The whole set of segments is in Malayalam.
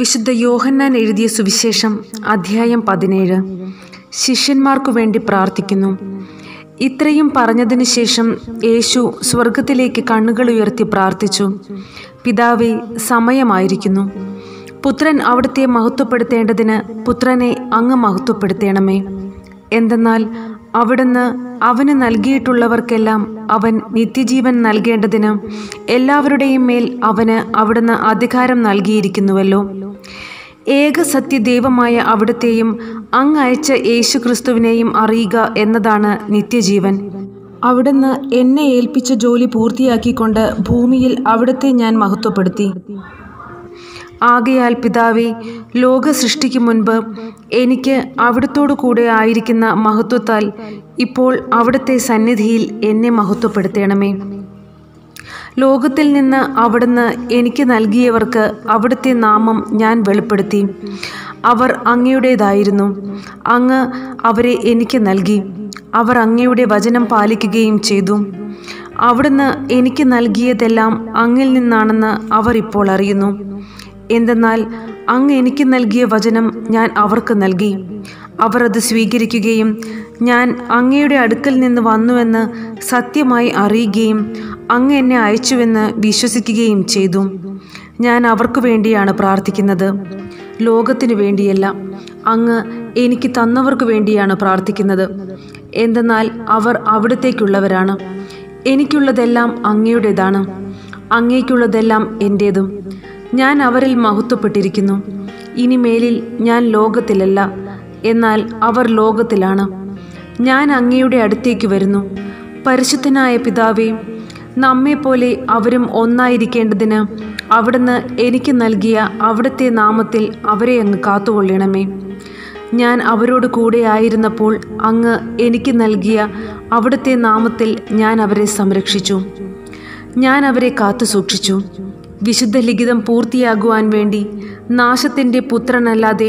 വിശുദ്ധ യോഹന്നാൻ എഴുതിയ സുവിശേഷം അധ്യായം പതിനേഴ് ശിഷ്യന്മാർക്കു വേണ്ടി പ്രാർത്ഥിക്കുന്നു ഇത്രയും പറഞ്ഞതിന് ശേഷം യേശു സ്വർഗത്തിലേക്ക് കണ്ണുകൾ ഉയർത്തി പ്രാർത്ഥിച്ചു പിതാവേ സമയമായിരിക്കുന്നു പുത്രൻ അവിടുത്തെ മഹത്വപ്പെടുത്തേണ്ടതിന് പുത്രനെ അങ്ങ് മഹത്വപ്പെടുത്തേണമേ എന്തെന്നാൽ അവിടുന്ന് അവന് നൽകിയിട്ടുള്ളവർക്കെല്ലാം അവൻ നിത്യജീവൻ നൽകേണ്ടതിന് എല്ലാവരുടെയും മേൽ അവന് അവിടുന്ന് അധികാരം നൽകിയിരിക്കുന്നുവല്ലോ ഏക സത്യദൈവമായ അവിടുത്തെയും അങ്ങ് അയച്ച യേശു ക്രിസ്തുവിനെയും അറിയുക എന്നതാണ് നിത്യജീവൻ അവിടുന്ന് എന്നെ ഏൽപ്പിച്ച ജോലി പൂർത്തിയാക്കിക്കൊണ്ട് ഭൂമിയിൽ അവിടുത്തെ ഞാൻ മഹത്വപ്പെടുത്തി ആകയാൽ പിതാവേ ലോക സൃഷ്ടിക്ക് മുൻപ് എനിക്ക് അവിടുത്തോടു കൂടെ ആയിരിക്കുന്ന മഹത്വത്താൽ ഇപ്പോൾ അവിടുത്തെ സന്നിധിയിൽ എന്നെ മഹത്വപ്പെടുത്തണമേ ലോകത്തിൽ നിന്ന് അവിടുന്ന് എനിക്ക് നൽകിയവർക്ക് അവിടുത്തെ നാമം ഞാൻ വെളിപ്പെടുത്തി അവർ അങ്ങയുടേതായിരുന്നു അങ്ങ് അവരെ എനിക്ക് നൽകി അവർ അങ്ങയുടെ വചനം പാലിക്കുകയും ചെയ്തു അവിടുന്ന് എനിക്ക് നൽകിയതെല്ലാം അങ്ങിൽ നിന്നാണെന്ന് അവർ ഇപ്പോൾ അറിയുന്നു എന്തെന്നാൽ അങ്ങ് എനിക്ക് നൽകിയ വചനം ഞാൻ അവർക്ക് നൽകി അവർ അത് സ്വീകരിക്കുകയും ഞാൻ അങ്ങയുടെ അടുക്കൽ നിന്ന് വന്നുവെന്ന് സത്യമായി അറിയുകയും അങ്ങ് എന്നെ അയച്ചുവെന്ന് വിശ്വസിക്കുകയും ചെയ്തു ഞാൻ അവർക്ക് വേണ്ടിയാണ് പ്രാർത്ഥിക്കുന്നത് ലോകത്തിനു വേണ്ടിയല്ല അങ്ങ് എനിക്ക് തന്നവർക്ക് വേണ്ടിയാണ് പ്രാർത്ഥിക്കുന്നത് എന്തെന്നാൽ അവർ അവിടത്തേക്കുള്ളവരാണ് എനിക്കുള്ളതെല്ലാം അങ്ങയുടേതാണ് അങ്ങേക്കുള്ളതെല്ലാം എൻ്റേതും ഞാൻ അവരിൽ മഹത്വപ്പെട്ടിരിക്കുന്നു ഇനി മേലിൽ ഞാൻ ലോകത്തിലല്ല എന്നാൽ അവർ ലോകത്തിലാണ് ഞാൻ അങ്ങയുടെ അടുത്തേക്ക് വരുന്നു പരിശുദ്ധനായ പിതാവേ നമ്മെപ്പോലെ അവരും ഒന്നായിരിക്കേണ്ടതിന് അവിടുന്ന് എനിക്ക് നൽകിയ അവിടുത്തെ നാമത്തിൽ അവരെ അങ്ങ് കാത്തുകൊള്ളണമേ ഞാൻ അവരോട് കൂടെ ആയിരുന്നപ്പോൾ അങ്ങ് എനിക്ക് നൽകിയ അവിടുത്തെ നാമത്തിൽ ഞാൻ അവരെ സംരക്ഷിച്ചു ഞാൻ അവരെ കാത്തു സൂക്ഷിച്ചു വിശുദ്ധ ലിഖിതം പൂർത്തിയാകുവാൻ വേണ്ടി നാശത്തിൻ്റെ പുത്രനല്ലാതെ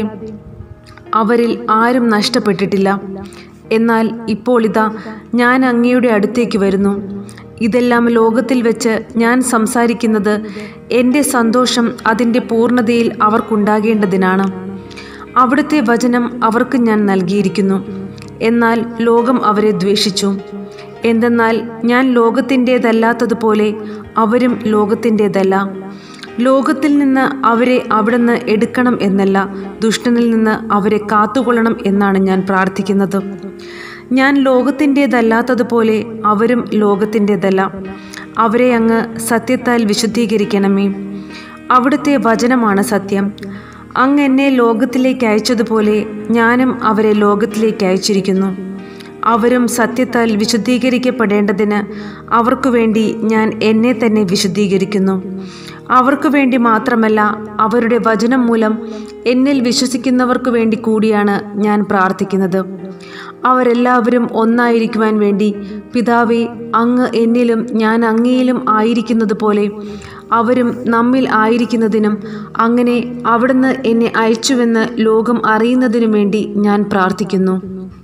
അവരിൽ ആരും നഷ്ടപ്പെട്ടിട്ടില്ല എന്നാൽ ഇപ്പോൾ ഇതാ ഞാൻ അങ്ങയുടെ അടുത്തേക്ക് വരുന്നു ഇതെല്ലാം ലോകത്തിൽ വെച്ച് ഞാൻ സംസാരിക്കുന്നത് എൻ്റെ സന്തോഷം അതിൻ്റെ പൂർണ്ണതയിൽ അവർക്കുണ്ടാകേണ്ടതിനാണ് അവിടുത്തെ വചനം അവർക്ക് ഞാൻ നൽകിയിരിക്കുന്നു എന്നാൽ ലോകം അവരെ ദ്വേഷിച്ചു എന്തെന്നാൽ ഞാൻ ലോകത്തിൻ്റേതല്ലാത്തതുപോലെ അവരും ലോകത്തിൻ്റേതല്ല ലോകത്തിൽ നിന്ന് അവരെ അവിടുന്ന് എടുക്കണം എന്നല്ല ദുഷ്ടനിൽ നിന്ന് അവരെ കാത്തുകൊള്ളണം എന്നാണ് ഞാൻ പ്രാർത്ഥിക്കുന്നത് ഞാൻ ലോകത്തിൻ്റേതല്ലാത്തതുപോലെ അവരും ലോകത്തിൻ്റേതല്ല അവരെ അങ്ങ് സത്യത്താൽ വിശുദ്ധീകരിക്കണമേ അവിടുത്തെ വചനമാണ് സത്യം അങ്ങ് എന്നെ ലോകത്തിലേക്ക് അയച്ചതുപോലെ ഞാനും അവരെ ലോകത്തിലേക്ക് അയച്ചിരിക്കുന്നു അവരും സത്യത്താൽ വിശുദ്ധീകരിക്കപ്പെടേണ്ടതിന് അവർക്കു വേണ്ടി ഞാൻ എന്നെ തന്നെ വിശുദ്ധീകരിക്കുന്നു അവർക്കു വേണ്ടി മാത്രമല്ല അവരുടെ വചനം മൂലം എന്നിൽ വിശ്വസിക്കുന്നവർക്കു വേണ്ടി കൂടിയാണ് ഞാൻ പ്രാർത്ഥിക്കുന്നത് അവരെല്ലാവരും ഒന്നായിരിക്കുവാൻ വേണ്ടി പിതാവെ അങ്ങ് എന്നിലും ഞാൻ അങ്ങയിലും ആയിരിക്കുന്നത് പോലെ അവരും നമ്മിൽ ആയിരിക്കുന്നതിനും അങ്ങനെ അവിടുന്ന് എന്നെ അയച്ചുവെന്ന് ലോകം അറിയുന്നതിനും വേണ്ടി ഞാൻ പ്രാർത്ഥിക്കുന്നു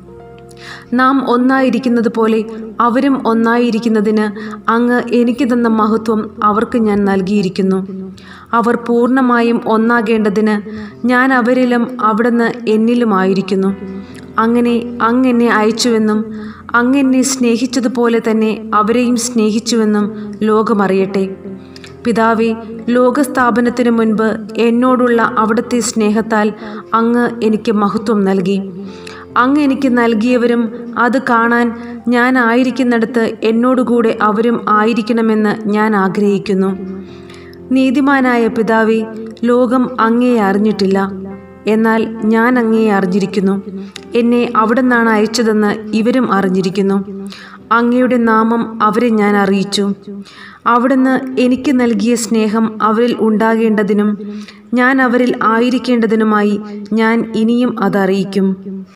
നാം ഒന്നായിരിക്കുന്നത് പോലെ അവരും ഒന്നായിരിക്കുന്നതിന് അങ്ങ് എനിക്ക് തന്ന മഹത്വം അവർക്ക് ഞാൻ നൽകിയിരിക്കുന്നു അവർ പൂർണ്ണമായും ഒന്നാകേണ്ടതിന് ഞാൻ അവരിലും അവിടുന്ന് എന്നിലുമായിരിക്കുന്നു അങ്ങനെ അങ്ങ് എന്നെ അയച്ചുവെന്നും അങ്ങ് എന്നെ സ്നേഹിച്ചതുപോലെ തന്നെ അവരെയും സ്നേഹിച്ചുവെന്നും ലോകമറിയട്ടെ പിതാവെ ലോകസ്ഥാപനത്തിനു മുൻപ് എന്നോടുള്ള അവിടുത്തെ സ്നേഹത്താൽ അങ്ങ് എനിക്ക് മഹത്വം നൽകി അങ്ങ് എനിക്ക് നൽകിയവരും അത് കാണാൻ ഞാൻ ആയിരിക്കുന്നിടത്ത് എന്നോടുകൂടെ അവരും ആയിരിക്കണമെന്ന് ഞാൻ ആഗ്രഹിക്കുന്നു നീതിമാനായ പിതാവെ ലോകം അങ്ങയെ അറിഞ്ഞിട്ടില്ല എന്നാൽ ഞാൻ അങ്ങയെ അറിഞ്ഞിരിക്കുന്നു എന്നെ അവിടെ നിന്നാണ് അയച്ചതെന്ന് ഇവരും അറിഞ്ഞിരിക്കുന്നു അങ്ങയുടെ നാമം അവരെ ഞാൻ അറിയിച്ചു അവിടുന്ന് എനിക്ക് നൽകിയ സ്നേഹം അവരിൽ ഉണ്ടാകേണ്ടതിനും ഞാൻ അവരിൽ ആയിരിക്കേണ്ടതിനുമായി ഞാൻ ഇനിയും അതറിയിക്കും